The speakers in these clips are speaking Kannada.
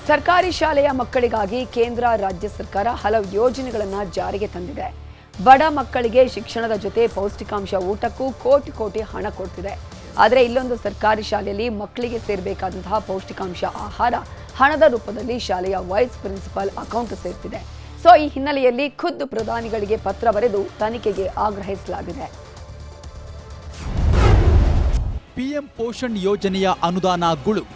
ಸರ್ಕಾರಿ ಶಾಲೆಯ ಮಕ್ಕಳಿಗಾಗಿ ಕೇಂದ್ರ ರಾಜ್ಯ ಸರ್ಕಾರ ಹಲವು ಯೋಜನೆಗಳನ್ನು ಜಾರಿಗೆ ತಂದಿದೆ ಬಡ ಮಕ್ಕಳಿಗೆ ಶಿಕ್ಷಣದ ಜೊತೆ ಪೌಷ್ಟಿಕಾಂಶ ಊಟಕ್ಕೂ ಕೋಟಿ ಕೋಟಿ ಹಣ ಕೊಡ್ತಿದೆ ಆದರೆ ಇಲ್ಲೊಂದು ಸರ್ಕಾರಿ ಶಾಲೆಯಲ್ಲಿ ಮಕ್ಕಳಿಗೆ ಸೇರಬೇಕಾದಂತಹ ಪೌಷ್ಟಿಕಾಂಶ ಆಹಾರ ಹಣದ ರೂಪದಲ್ಲಿ ಶಾಲೆಯ ವೈಸ್ ಪ್ರಿನ್ಸಿಪಾಲ್ ಅಕೌಂಟ್ ಸೇರ್ತಿದೆ ಸೊ ಈ ಹಿನ್ನೆಲೆಯಲ್ಲಿ ಖುದ್ದು ಪ್ರಧಾನಿಗಳಿಗೆ ಪತ್ರ ಬರೆದು ತನಿಖೆಗೆ ಆಗ್ರಹಿಸಲಾಗಿದೆ ಪಿಎಂ ಪೋಷಣ್ ಯೋಜನೆಯ ಅನುದಾನ ಗುಳು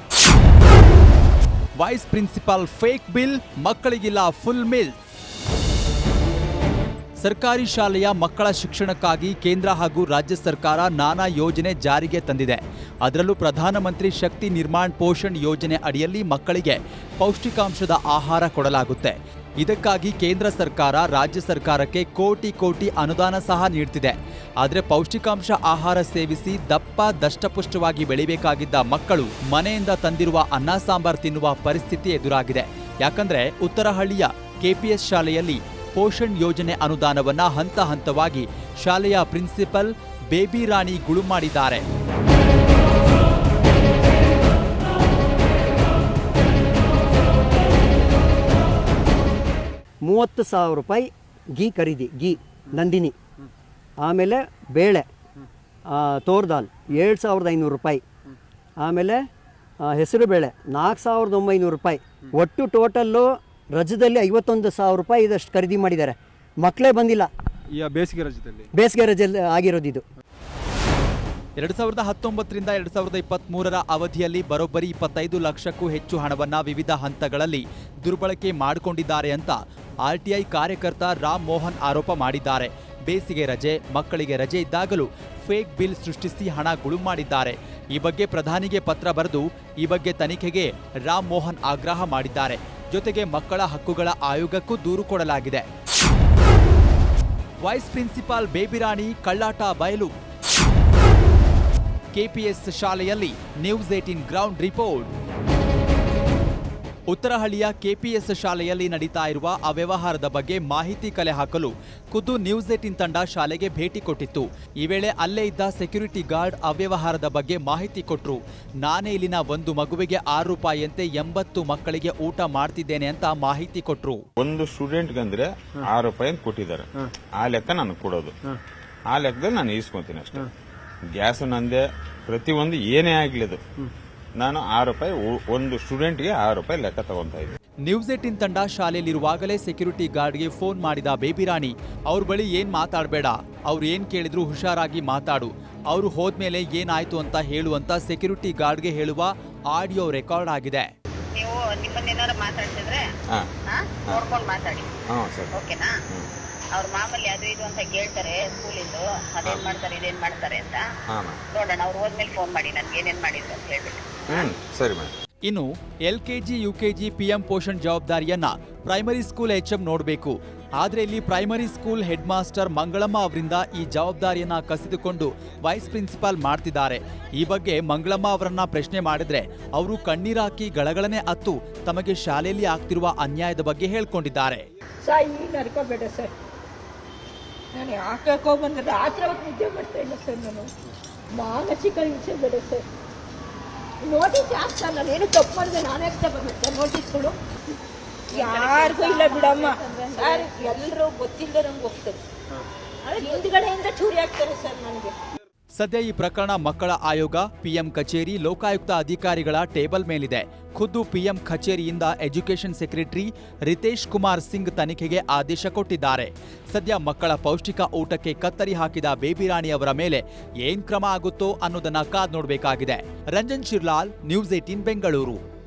ವೈಸ್ ಪ್ರಿನ್ಸಿಪಾಲ್ ಫೇಕ್ ಬಿಲ್ ಮಕ್ಕಳಿಗಿಲ್ಲ ಫುಲ್ ಮಿಲ್ ಸರ್ಕಾರಿ ಶಾಲೆಯ ಮಕ್ಕಳ ಶಿಕ್ಷಣಕ್ಕಾಗಿ ಕೇಂದ್ರ ಹಾಗೂ ರಾಜ್ಯ ಸರ್ಕಾರ ನಾನಾ ಯೋಜನೆ ಜಾರಿಗೆ ತಂದಿದೆ ಅದರಲ್ಲೂ ಪ್ರಧಾನಮಂತ್ರಿ ಶಕ್ತಿ ನಿರ್ಮಾಣ್ ಪೋಷಣ್ ಯೋಜನೆ ಅಡಿಯಲ್ಲಿ ಮಕ್ಕಳಿಗೆ ಪೌಷ್ಟಿಕಾಂಶದ ಆಹಾರ ಕೊಡಲಾಗುತ್ತೆ ಇದಕ್ಕಾಗಿ ಕೇಂದ್ರ ಸರ್ಕಾರ ರಾಜ್ಯ ಸರ್ಕಾರಕ್ಕೆ ಕೋಟಿ ಕೋಟಿ ಅನುದಾನ ಸಹ ನೀಡ್ತಿದೆ ಆದರೆ ಪೌಷ್ಟಿಕಾಂಶ ಆಹಾರ ಸೇವಿಸಿ ದಪ್ಪ ದಷ್ಟಪುಷ್ಟವಾಗಿ ಬೆಳಿಬೇಕಾಗಿದ್ದ ಮಕ್ಕಳು ಮನೆಯಿಂದ ತಂದಿರುವ ಅನ್ನ ಸಾಂಬಾರ್ ತಿನ್ನುವ ಪರಿಸ್ಥಿತಿ ಎದುರಾಗಿದೆ ಯಾಕಂದ್ರೆ ಉತ್ತರಹಳ್ಳಿಯ ಕೆಪಿಎಸ್ ಶಾಲೆಯಲ್ಲಿ ಪೋಷಣ್ ಯೋಜನೆ ಅನುದಾನವನ್ನ ಹಂತ ಹಂತವಾಗಿ ಶಾಲೆಯ ಪ್ರಿನ್ಸಿಪಲ್ ಬೇಬಿ ರಾಣಿ ಗುಳು ಮಾಡಿದ್ದಾರೆ ಮೂವತ್ತು ಸಾವಿರ ರೂಪಾಯಿ ಗೀ ಖರೀದಿ ಗೀ ನಂದಿನಿ ಆಮೇಲೆ ಬೇಳೆ ತೋರ್ದಾಲ್ ಏಳು ಸಾವಿರದ ಐನೂರು ರೂಪಾಯಿ ಆಮೇಲೆ ಹೆಸರು ಬೇಳೆ ನಾಲ್ಕು ಸಾವಿರದ ಒಂಬೈನೂರು ರೂಪಾಯಿ ಒಟ್ಟು ಟೋಟಲ್ಲು ರಜದಲ್ಲಿ ಐವತ್ತೊಂದು ಸಾವಿರ ರೂಪಾಯಿ ಇದಷ್ಟು ಖರೀದಿ ಮಾಡಿದ್ದಾರೆ ಮಕ್ಕಳೇ ಬಂದಿಲ್ಲ ಈ ಬೇಸಿಗೆ ರಜದಲ್ಲಿ ಬೇಸಿಗೆ ರಜೆಯಲ್ಲಿ ಆಗಿರೋದು ಇದು ಎರಡ್ ಸಾವಿರದ ಹತ್ತೊಂಬತ್ತರಿಂದ ಎರಡ್ ಸಾವಿರದ ಇಪ್ಪತ್ತ್ ಮೂರರ ಅವಧಿಯಲ್ಲಿ ಬರೋಬ್ಬರಿ ಇಪ್ಪತ್ತೈದು ಲಕ್ಷಕ್ಕೂ ಹೆಚ್ಚು ಹಣವನ್ನ ವಿವಿಧ ಹಂತಗಳಲ್ಲಿ ದುರ್ಬಳಕೆ ಮಾಡಿಕೊಂಡಿದ್ದಾರೆ ಅಂತ ಆರ್ಟಿಐ ಕಾರ್ಯಕರ್ತ ರಾಮ್ ಮೋಹನ್ ಆರೋಪ ಮಾಡಿದ್ದಾರೆ ಬೇಸಿಗೆ ರಜೆ ಮಕ್ಕಳಿಗೆ ರಜೆ ಇದ್ದಾಗಲೂ ಫೇಕ್ ಬಿಲ್ ಸೃಷ್ಟಿಸಿ ಹಣ ಗುಳು ಮಾಡಿದ್ದಾರೆ ಈ ಬಗ್ಗೆ ಪ್ರಧಾನಿಗೆ ಪತ್ರ ಬರೆದು ಈ ಬಗ್ಗೆ ತನಿಖೆಗೆ ರಾಮ್ ಮೋಹನ್ ಆಗ್ರಹ ಮಾಡಿದ್ದಾರೆ ಜೊತೆಗೆ ಮಕ್ಕಳ ಹಕ್ಕುಗಳ ಆಯೋಗಕ್ಕೂ ದೂರು ಕೊಡಲಾಗಿದೆ ವೈಸ್ ಪ್ರಿನ್ಸಿಪಾಲ್ ಬೇಬಿರಾಣಿ ಕಳ್ಳಾಟ ಬಯಲು ಕೆಪಿಎಸ್ ಶಾಲೆಯಲ್ಲಿ ನ್ಯೂಸ್ ಏಟಿನ್ ಗ್ರೌಂಡ್ ರಿಪೋರ್ಟ್ ಉತ್ತರಹಳ್ಳಿಯ ಕೆಪಿಎಸ್ ಶಾಲೆಯಲ್ಲಿ ನಡೀತಾ ಇರುವ ಅವ್ಯವಹಾರದ ಬಗ್ಗೆ ಮಾಹಿತಿ ಕಲೆ ಹಾಕಲು ಖುದ್ದು ನ್ಯೂಸ್ ಏಟಿನ್ ತಂಡ ಶಾಲೆಗೆ ಭೇಟಿ ಕೊಟ್ಟಿತ್ತು ಈ ವೇಳೆ ಅಲ್ಲೇ ಇದ್ದ ಸೆಕ್ಯೂರಿಟಿ ಗಾರ್ಡ್ ಅವ್ಯವಹಾರದ ಬಗ್ಗೆ ಮಾಹಿತಿ ಕೊಟ್ರು ನಾನೇ ಇಲ್ಲಿನ ಒಂದು ಮಗುವಿಗೆ ಆರು ರೂಪಾಯಿಯಂತೆ ಎಂಬತ್ತು ಮಕ್ಕಳಿಗೆ ಊಟ ಮಾಡ್ತಿದ್ದೇನೆ ಅಂತ ಮಾಹಿತಿ ಕೊಟ್ರು ಒಂದು ಸ್ಟೂಡೆಂಟ್ ಗಂದ್ರೆ ಆರು ರೂಪಾಯಿ ಅಂತ ಕೊಟ್ಟಿದ್ದಾರೆ ಆ ಲೆಕ್ಕ ನನಗೆ ಕೊಡೋದು ಆ ಲೆಕ್ಕದಲ್ಲಿ ನಾನು ಈಸ್ಕೊಂತೀನಿ ಅಷ್ಟೇ ಗ್ಯಾಸ್ ನಂದೆ ಪ್ರತಿಯೊಂದು ಏನೇ ಆಗ್ಲಿ ಅದು ನಾನು ಆರು ರೂಪಾಯಿ ಒ- ಒಂದು ಸ್ಟೂಡೆಂಟ್ಗೆ ಆರು ರೂಪಾಯಿ ಲೆಕ್ಕ ತಗೊಂತಾ ಇದ್ದೆ ನ್ಯೂಸ್ ಏಟಿನ್ ತಂಡ ಶಾಲೆಯಲ್ಲಿರುವಾಗಲೇ ಸೆಕ್ಯೂರಿಟಿ ಗಾರ್ಡ್ಗೆ ಫೋನ್ ಮಾಡಿದ ಬೇಬಿರಾಣಿ ಅವ್ರ ಬಳಿ ಏನ್ ಮಾತಾಡಬೇಡ ಅವ್ರು ಏನ್ ಕೇಳಿದ್ರು ಹುಷಾರಾಗಿ ಮಾತಾಡು ಅವರು ಹೋದ್ಮೇಲೆ ಏನಾಯ್ತು ಅಂತ ಹೇಳು ಅಂತ ಸೆಕ್ಯೂರಿಟಿ ಗಾರ್ಡ್ಗೆ ಹೇಳುವ ಆಡಿಯೋ ರೆಕಾರ್ಡ್ ಆಗಿದೆ ನೀವು ನಿಮ್ಮನ್ನೇನಾರು ಮಾತಾಡ್ತಿದ್ರೆ ಹಾ ಹಾ ನೋಡ್ಕೊಂಡು ಮಾತಾಡಿ ಹಾ ಸರ್ ಓಕೆನಾ ಅವ್ರ ಮಾಮೂಲಿ ಅದು ಇದು ಅಂತ ಕೇಳ್ತಾರೆ ಸ್ಕೂಲಿಂದು ಅದೇನ್ ಮಾಡ್ತಾರೆ ಇದೇನ್ ಮಾಡ್ತಾರೆ ಅಂತ ಹಾ ಮ್ಯಾಮ್ ನೋಡೋಣ ಅವ್ರು ಹೋದ್ಮೇಲೆ ಫೋನ್ ಮಾಡಿ ನನ್ಗೆ ಏನೇನ್ ಮಾಡಿದ್ರು ಅಂತ ಹೇಳ್ಬಿಟ್ಟು ಹ್ಮ್ ಸರಿ ಮೇಡಮ್ ಇನ್ನು ಎಲ್ಕೆಜಿ ಯುಕೆಜಿ ಪಿಎಂ ಪೋಷಣ್ ಜವಾಬ್ದಾರಿಯನ್ನ ಪ್ರೈಮರಿ ಸ್ಕೂಲ್ ಎಚ್ಎಂ ನೋಡಬೇಕು ಆದ್ರೆ ಇಲ್ಲಿ primary school head master Mangalamma ಅವರಿಂದ ಈ ಜವಾಬ್ದಾರಿಯನ್ನ ಕಸಿದುಕೊಂಡು ವೈಸ್ ಪ್ರಿನ್ಸಿಪಾಲ್ ಮಾಡ್ತಿದ್ದಾರೆ ಈ ಬಗ್ಗೆ ಮಂಗಳಮ್ಮ ಅವರನ್ನ ಪ್ರಶ್ನೆ ಮಾಡಿದ್ರೆ ಅವರು ಕಣ್ಣೀರಾಕಿ ಗಳಗಳನೆ ಅತ್ತು ತಮಗೆ ಶಾಲೆಯಲ್ಲಿ ಆಗ್ತಿರುವ ಅನ್ಯಾಯದ ಬಗ್ಗೆ ಹೇಳ್ಕೊಂಡಿದ್ದಾರೆ ಸರ್ ಈಗ ನಡ್ಕೋಬೇಡ ಸರ್ ನಾನು ಯಾಕೋ ಬಂದ್ರೆ ರಾತ್ರಿ ಹೊತ್ತು ನಿದ್ದೆ ಮಾಡ್ತಾ ಇಲ್ಲ ಸರ್ ನಾನು ಮಾನಸಿಕ ಹಿಂಸೆ ಬೇಡ ಸರ್ ನೋಟಿಸ್ ಯಾಕೆ ಸರ್ ನಾನು ಏನು ತಪ್ಪು ಮಾಡಿದೆ ನಾನು ಯಾಕೆ ತಗೋಬೇಕು ನೋಟಿಸ್ಗಳು ಯಾರಿಗೂ ಇಲ್ಲ ಬಿಡಮ್ಮ ಸರ್ ಎಲ್ಲರೂ ಗೊತ್ತಿಲ್ಲದೆ ನಂಗೆ ಹೋಗ್ತಾರೆ ಆದ್ರೆ ಹಿಂದ್ಗಡೆಯಿಂದ ಚೂರಿ ಹಾಕ್ತಾರೆ ಸರ್ ನನಗೆ ಸದ್ಯ ಈ ಪ್ರಕರಣ ಮಕ್ಕಳ ಆಯೋಗ ಪಿಎಂ ಕಚೇರಿ ಲೋಕಾಯುಕ್ತ ಅಧಿಕಾರಿಗಳ ಟೇಬಲ್ ಮೇಲಿದೆ ಖುದ್ದು ಪಿಎಂ ಕಚೇರಿಯಿಂದ ಎಜುಕೇಷನ್ ಸೆಕ್ರೆಟರಿ ರಿತೇಶ್ ಕುಮಾರ್ ಸಿಂಗ್ ತನಿಖೆಗೆ ಆದೇಶ ಕೊಟ್ಟಿದ್ದಾರೆ ಸದ್ಯ ಮಕ್ಕಳ ಪೌಷ್ಟಿಕ ಊಟಕ್ಕೆ ಕತ್ತರಿ ಹಾಕಿದ ಬೇಬಿರಾಣಿ ಅವರ ಮೇಲೆ ಏನ್ ಕ್ರಮ ಆಗುತ್ತೋ ಅನ್ನೋದನ್ನ ಕಾದ್ ನೋಡಬೇಕಾಗಿದೆ ರಂಜನ್ ಶಿರ್ಲಾಲ್ ನ್ಯೂಸ್ ಏಟೀನ್ ಬೆಂಗಳೂರು